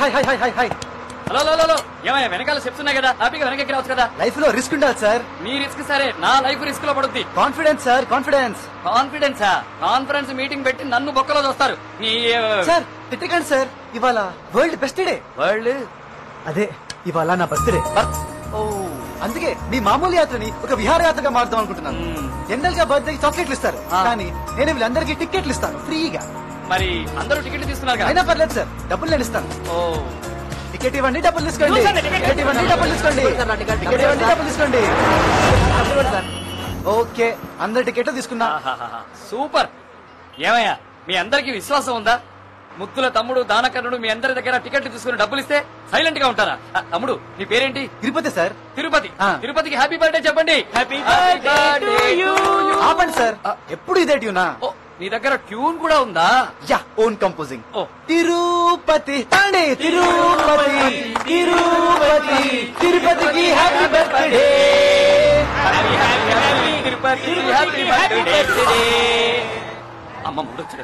Hi hi hi hi hi hello hello hello ఏమయ్యా వెనకాల steps ఉన్నాయి కదా హ్యాపీగా వెనక్కి రావచ్చు కదా లైఫ్ లో రిస్క్ ఉండాలి సార్ మీ రిస్క్ సరే నా లైఫ్ రిస్క్ లో పడుద్ది కాన్ఫిడెన్స్ సార్ కాన్ఫిడెన్స్ కాన్ఫిడెన్సా కాన్ఫరెన్స్ మీటింగ్ పెట్టి నన్ను బొక్కలో చూస్తారు నీ సార్ తిట్టకండి సార్ ఇవాళ వరల్డ్ బెస్ట్ డే వరల్డ్ అదే ఇవాళ నా బర్త్డే ఓ అందుకే మీ మామూలు యాత్రని ఒక విహారయాత్రగా మారుదాం అనుకుంటున్నాను మ్మ్. జనరల్ గా బర్త్డే చాక్లెట్లు ఇస్తారు ఆ. కానీ నేను వీళ్ళందరికీ టికెట్లు ఇస్తాను ఫ్రీగా మరి అందరూ టికెట్ తీసుకున్నారు కదా అయినా పర్లేదు సార్ డబ్బులు నేను ఇస్తాను ఓ టికెట్ ఇవ్వండి డబ్బులు తీసుకోండి చూసండి, టికెట్ టికెట్ ఇవ్వండి డబ్బులు తీసుకోండి టికెట్ ఇవ్వండి డబ్బులు తీసుకోండి ఓకే అందరు టికెట్ తీసుకున్నా ఆహాహాహా. సూపర్ ఏమయ్యా మీ అందరికి విశ్వాసం ఉందా ముత్తుల తమ్ముడు దానకర్ణుడు మీ అందరి దగ్గర టికెట్లు తీసుకుని డబ్బులు ఇస్తే సైలెంట్ గా ఉంటారా ఆ, తమ్ముడు నీ పేరేంటి తిరుపతి సార్ తిరుపతి ఆ. తిరుపతికి హ్యాపీ బర్త్డే చెప్పండి హ్యాపీ ఆపండి సార్ ఎప్పుడు ఇదే ట్యూనా ఓ నీ దగ్గర ట్యూన్ కూడా ఉందా యా ఓన్ కంపోజింగ్ ఓ తిరుపతి అండి తిరుపతి తిరుపతి తిరుపతికి happy birthday happy happy happy Tirupati happy birthday అమ్మ మూడొచ్చాడు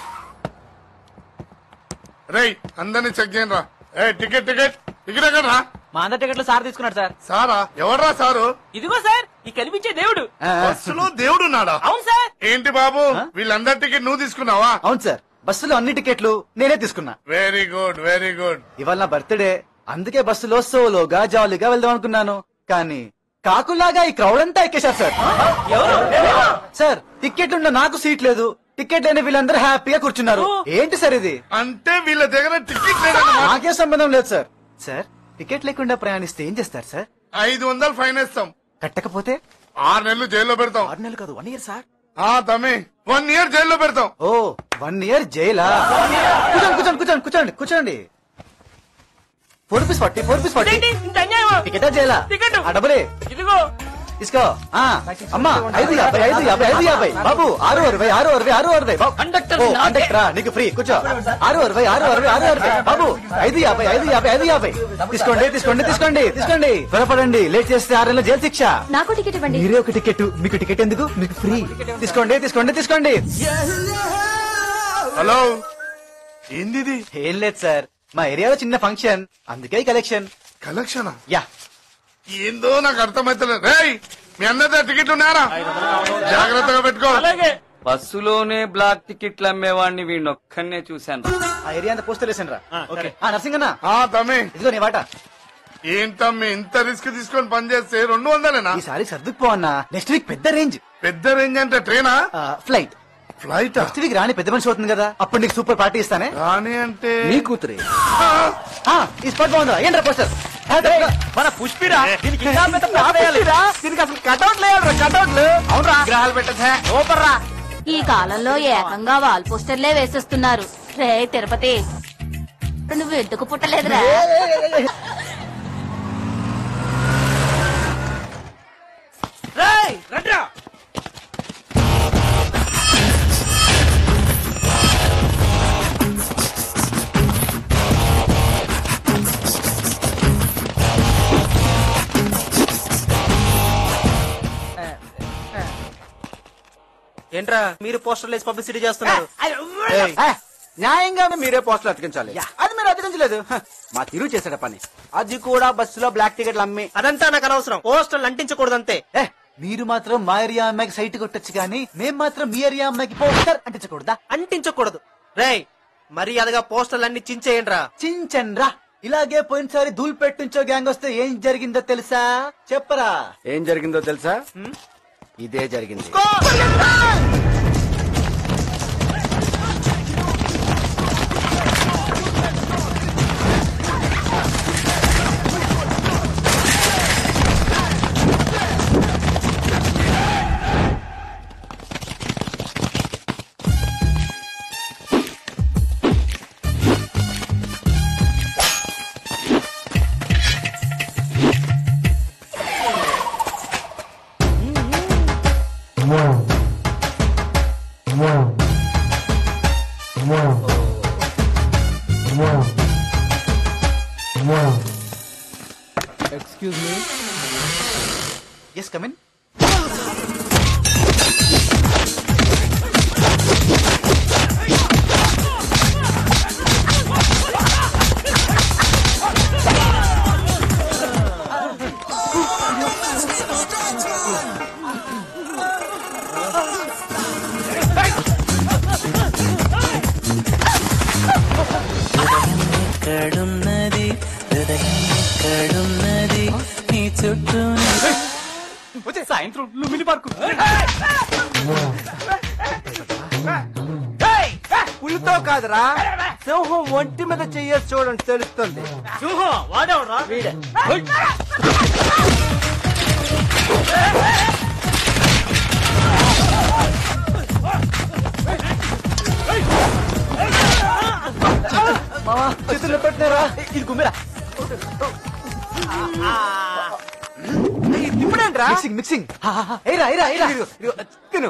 రేయ్ అందరినీ చెక్ చేయండి రా ఏ టికెట్ టికెట్ టికెట్ ఎక్కడ రా మా అందరి టికెట్లు సార్ తీసుకున్నాడు సార్ సారా ఎవడ్రా సారు ఇదిగో సార్ ఈ కనిపించే దేవుడు బస్సులో దేవుడు ఉన్నాడా అవును సార్ ఏంటి బాబు వీళ్ళందరి టికెట్ నువ్వు తీసుకున్నావా అవును సార్ బస్సులో అన్ని టికెట్లు నేనే తీసుకున్నా వెరీ గుడ్ వెరీ గుడ్ ఇవాళ నా బర్త్డే అందుకే బస్సులో సోలోగా జాలీగా వెళ్దాం అనుకున్నాను కానీ కాకులాగా ఈ క్రౌడ్ అంతా ఎక్కేశారు సార్ సార్ టికెట్ ఉన్న నాకు సీట్ లేదు టికెట్ లేని వీళ్ళందరూ హ్యాపీగా కూర్చున్నారు ఏంటి సార్ ఇది అంటే వీళ్ళ దగ్గర టికెట్ లేదన్నమాట నాకే సంబంధం లేదు సార్ సార్ టికెట్ లేకుండా ప్రయాణిస్తే ఏం చేస్తారు సార్ ఐదు వందలు ఫైన్ వేస్తాం కట్టకపోతే ఆరు నెలలు జైల్లో పెడతాం ఆరు నెలలు కాదు వన్ ఇయర్ సార్ ఆ తమ్మి వన్ ఇయర్ జైల్లో పెడతాం ఓ వన్ ఇయర్ జైలా కూర్చోండి కూర్చోండి కూర్చోండి కూర్చోండి కూర్చోండి four piece forty four piece forty ఏంటి? ఇంత అన్యాయమా? టికెటా జైలా టికెట్. ఆ డబ్బులే ఇదిగో తీసుకో ఆ, అమ్మా ఐదు యాభై ఐదు యాభై ఐదు యాభై బాబు ఆరు అరవై ఆరు అరవై ఆరు అరవై బాబు కండక్టర్ ఓ, నాకే. కండక్టరా నీకు ఫ్రీ కూర్చో ఆరు అరవై ఆరు అరవై ఆరు అరవై బాబు ఐదు యాభై ఐదు యాభై ఐదు యాభై తీసుకోండి తీసుకోండి తీసుకోండి తీసుకోండి త్వరపడండి లేట్ చేస్తే ఆరు నెలల జైలు శిక్ష నాకు టికెట్ ఇవ్వండి మీరే ఒక టికెట్ మీకు టికెట్ ఎందుకు మీకు ఫ్రీ తీసుకోండి తీసుకోండి తీసుకోండి హలో ఏంది ఇది ఏం లేదు సార్ మా ఏరియాలో చిన్న ఫంక్షన్ అందుకే కలెక్షన్ కలెక్షన్ యా ఏందో నాకు అర్థమైతలేదు రేయ్ మీ అందరి దగ్గర టికెట్లు ఉన్నారా జాగ్రత్తగా పెట్టుకో అలాగే బస్సులోనే బ్లాక్ టికెట్లు అమ్మేవాడిని వీడిని ఒక్కనే చూశాను ఆ ఏరియా అంతా పోస్టర్ వేసాను రా ఓకే ఆ నర్సింగన్న ఆ తమ్మి ఇదిగో నీ వాట ఏంటమ్మి ఇంత రిస్క్ తీసుకొని పనిచేస్తే రెండు వందలేనా ఈసారి సర్దుకుపో అన్న నెక్స్ట్ వీక్ పెద్ద రేంజ్ పెద్ద రేంజ్ అంటే ట్రైనా ఫ్లైట్ ఫ్లైట్ నెక్స్ట్ వీక్ రాని పెద్ద మనిషి అవుతుంది కదా అప్పుడు నీకు సూపర్ పార్టీ ఇస్తానే రాని అంటే నీ కూతురే ఆ, ఈ స్పాట్ బాగుందా ఏంట్రా పోస్టర్ మన పుష్పిరా దీనికి ఇంకా పెద్ద ప్లాన్ వేయాలి. దీనికి అసలు కటౌట్ లేదు కటౌట్లు అవునరా గ్రహాలు పెట్టచ్చా సూపర్ రా ఈ కాలంలో ఏకంగా వాల్ పోస్టర్లే వేసేస్తున్నారు రే తిరుపతి నువ్వు ఎందుకు పుట్టలేదురా రేయ్ రండ్రా ఏంట్రా మీరు పోస్టర్లు వేసి పబ్లిసిటీ చేస్తున్నారు న్యాయంగా మీరే పోస్టులు అతికించాలి అది మీరు అతికించలేదు హ, మా తిరుగు చేసాడు పని అది కూడా బస్సులో బ్లాక్ టికెట్లు అమ్మి అదంతా నాకు అనవసరం పోస్టర్లు అంటించకూడదంతే ఏ మీరు మాత్రం మా ఏరియా అమ్మాయికి సైట్ కొట్టచ్చు కానీ మేం మాత్రం మీ ఏరియా అమ్మాయికి పోస్టర్ అంటించకూడదా అంటించకూడదు రేయ్ మర్యాదగా పోస్టర్లు అన్ని చించేయండిరా చించండ్రా ఇలాగే పోయినసారి ధూల్ పెట్టించో గ్యాంగ్ వస్తే ఏం జరిగిందో తెలుసా చెప్పరా ఏం జరిగిందో తెలుసా ఇదే జరిగింది ఎక్స్క్యూజ్ మీ ఎస్ కమిన్ సాయంత్రం లుమిని పార్కు పులితో కాదురా సింహం ఒంటి మీద చెయ్యొచ్చు చూడండి తెలుస్తుంది వాడేవరా వీడే మావా చేతులు పెట్టినారా ఇది గుమ్మిరా ఇప్పుడేంట్రా మిక్సింగ్ మిక్సింగ్ ఏరా ఏరా ఏరా ఇదిగో, ఇదిగో, తిను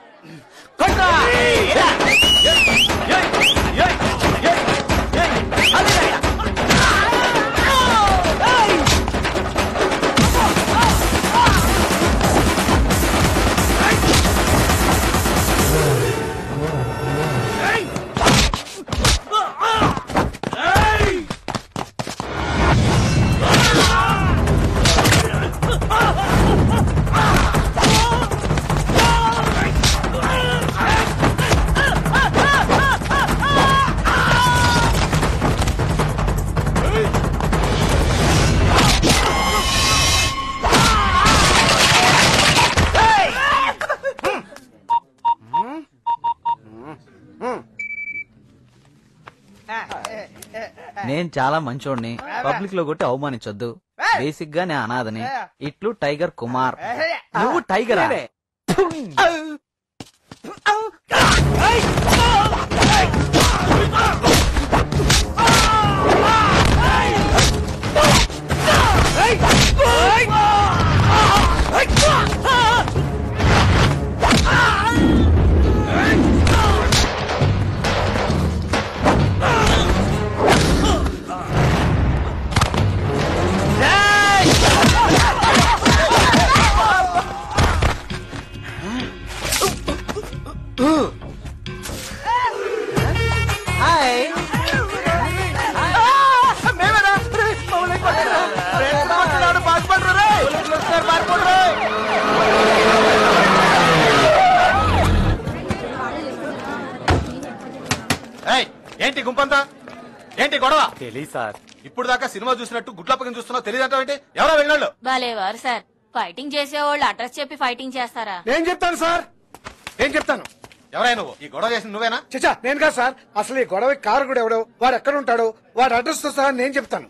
నేను చాలా మంచోడిని పబ్లిక్ లో కొట్టి అవమానించొద్దు బేసిక్ గా నేను అనాథని ఇట్లు టైగర్ కుమార్ నువ్వు టైగరా హాయ్ మేమేనా రే, మమ్మల్ని కొట్టరా? రే, కొట్టరాడు, బాగుపడరు రే. పోలీసులు వస్తున్నారు, పారిపోండి రే. ఏయ్, ఏంటి గుంపంతా ఏంటి గొడవ తెలీదు సార్ ఇప్పుడు దాకా సినిమా చూసినట్టు గుడ్లప్పకం చూస్తున్నావు తెలియదంటావు ఏంటి ఎవరో వెళ్ళాళ్ళు భలేవారు సార్ ఫైటింగ్ చేసేవాళ్ళు అడ్రస్ చెప్పి ఫైటింగ్ చేస్తారా నేను చెప్తాను సార్ నేను చెప్తాను ఎవరై నువ్వు ఈ గొడవ చేసిన నువ్వేనా చచ్చా నేను కాదు సార్ అసలు ఈ గొడవ కారకుడు ఎవడో వాడు ఎక్కడ ఉంటాడో వాడి అడ్రస్ తో సహా నేను చెప్తాను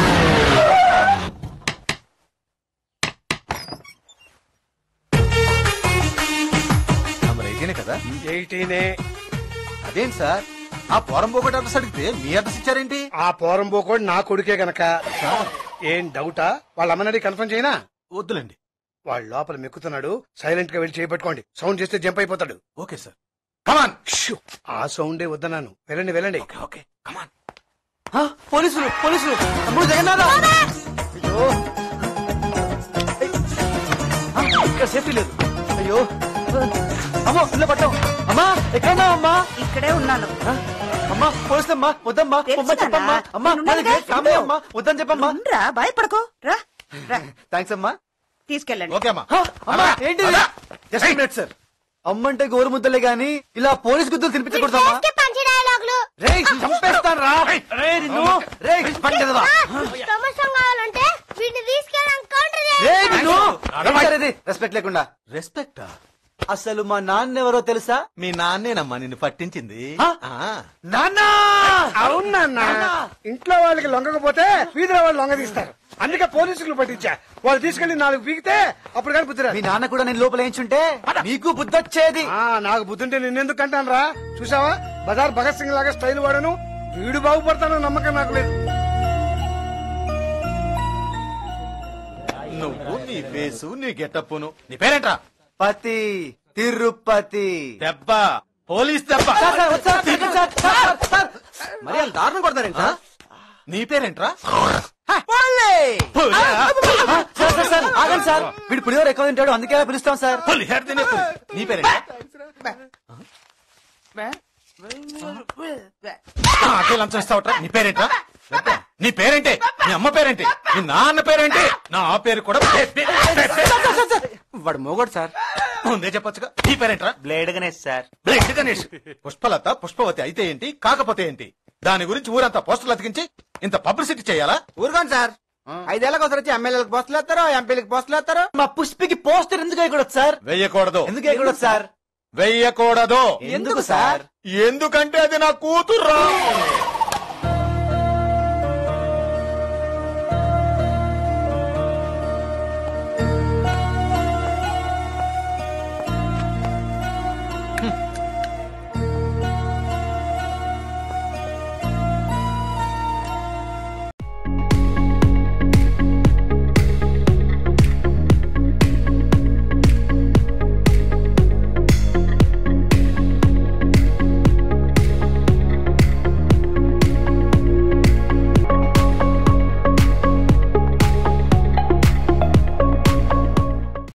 నంబర్ ఎయిటీనే కదా ఎయిటీనే అదేంటి సార్ ఆ పోరం పోగొట్టి అడ్రస్ అడిగితే మీ అడ్రస్ ఇచ్చారేంటి ఆ పోరం పోకోడు నా కొడుకే గనక ఏం డౌటా వాళ్ళ అమ్మనడి కన్ఫర్మ్ చేయనా వద్దులేండి వాడు లోపల మెక్కుతున్నాడు సైలెంట్ గా వెళ్ళి చేపట్టుకోండి సౌండ్ చేస్తే జంప్ అయిపోతాడు ఓకే సార్ కమాన్ షూ, ఆ సౌండే వద్దన్నాను వెళ్ళండి వెళ్ళండి ఓకే కమాన్ ఆ, పోలీసులు పోలీసులు తమ్ముడు జగన్నాథ అయ్యో ఏయ్. ఆ, ఇక్కడ సేఫ్టీ లేదు అయ్యో అమ్మో ఇల్ల పట్టాం అమ్మా ఎక్కడున్నా అమ్మా ఇక్కడే ఉన్నాను ఆ, అమ్మా పోలీసులమ్మా వద్దమ్మా తెలుసు అమ్మా చెప్పమ్మా నాన్న. అమ్మా నేనున్నానుగా, నాది గ్రేట్ ఫ్యామిలీ చెప్పు. అమ్మా వద్దని చెప్పమ్మా రా భయపడకో రా రా థ్యాంక్స్ అమ్మా తీసుకెళ్ళండి ఓకే అమ్మా ఆ, అమ్మా ఏంటి అదా. జస్ట్ మినిట్ సార్ అమ్మంటే గోరు ముద్దలే గాని ఇలా పోలీస్ గుద్దులు తినిపించకూడదమ్మా రేయ్ చంపేస్తాను రా రేయ్ నిన్ను రేయ్ పండిదవా కావాలంటే వీటిని తీసుకెళ్ళడానికి కౌంటర్ రేయ్ నిన్ను రెస్పెక్ట్ లేకుండా రెస్పెక్ట్ అసలు మా నాన్న ఎవరో తెలుసా మీ నాన్నేనమ్మా నిన్ను పట్టించింది ఆ? ఆ. నాన్న అవునన్నా ఇంట్లో వాళ్ళకి లొంగకపోతే వీధిలో వాళ్ళు లొంగ తీస్తారు అందుకే పోలీసులు పట్టించా వాళ్ళు తీసుకెళ్లి నాలుగు పీకితే అప్పుడు కానీ బుద్ధి మీ రాదు. నాన్న కూడా నేను లోపల వేయించుంటే మీకు బుద్ధి వచ్చేది ఆ నాకు బుద్ధి ఉంటే నిన్నెందుకు అంటాను రా చూసావా బజార్ భగత్ సింగ్ లాగా స్టైల్ వాడను వీడు బాగుపడతాను నమ్మకం నాకు లేదు నువ్వు నీ ఫేసు నీ గెటప్పును నీ పేరేంట్రా పతి తిరుపతి దెబ్బ పోలీస్ దెబ్బ సార్, సార్, వద్దు సార్, తిరగండి సార్, సార్, సార్, సార్. మరి అంత దారుణం కొడతారేంటి ఆ? నీ పేరేంట్రా పోలే. ఆ, సార్ సార్ సార్ ఆగండి సార్ వీడు పులిహోర ఎక్కువ తింటాడు అందుకే అలా పిలుస్తాం సార్ పులిహోర తినే పులి. నీ పేరేంట్రా నాకే లంచం ఇస్తావట్రా నీ పేరేంట్రా నీ పేరేంటి నీ అమ్మ పేరేంటి నీ నాన్న పేరేంటి నా పేరు కూడా పే- పే- పే- పే- వాడు మోగోడు సార్ ముందే చెప్పొచ్చుగా నీ పేరేంట్రా blade Ganesh sir blade Ganesh Pushpalatha పుష్పవతి అయితే ఏంటి కాకపోతే ఏంటి దాని గురించి ఊరంతా పోస్టర్లు అతికించి ఇంత పబ్లిసిటీ చేయాలా ఊరుకోండి సార్ ఐదేళ్ళకి ఒకసారి వచ్చి ఎమ్మెల్యేలకు పోస్టులు వేస్తారు ఎంపీలకు పోస్టులు వేస్తారు మా పుష్పికి పోస్టర్ ఎందుకు వేయకూడదు సార్ వెయ్యకూడదు ఎందుకు వేయకూడదు సార్ వెయ్యకూడదు ఎందుకు సార్ ఎందుకంటే అది నా కూతుర్రా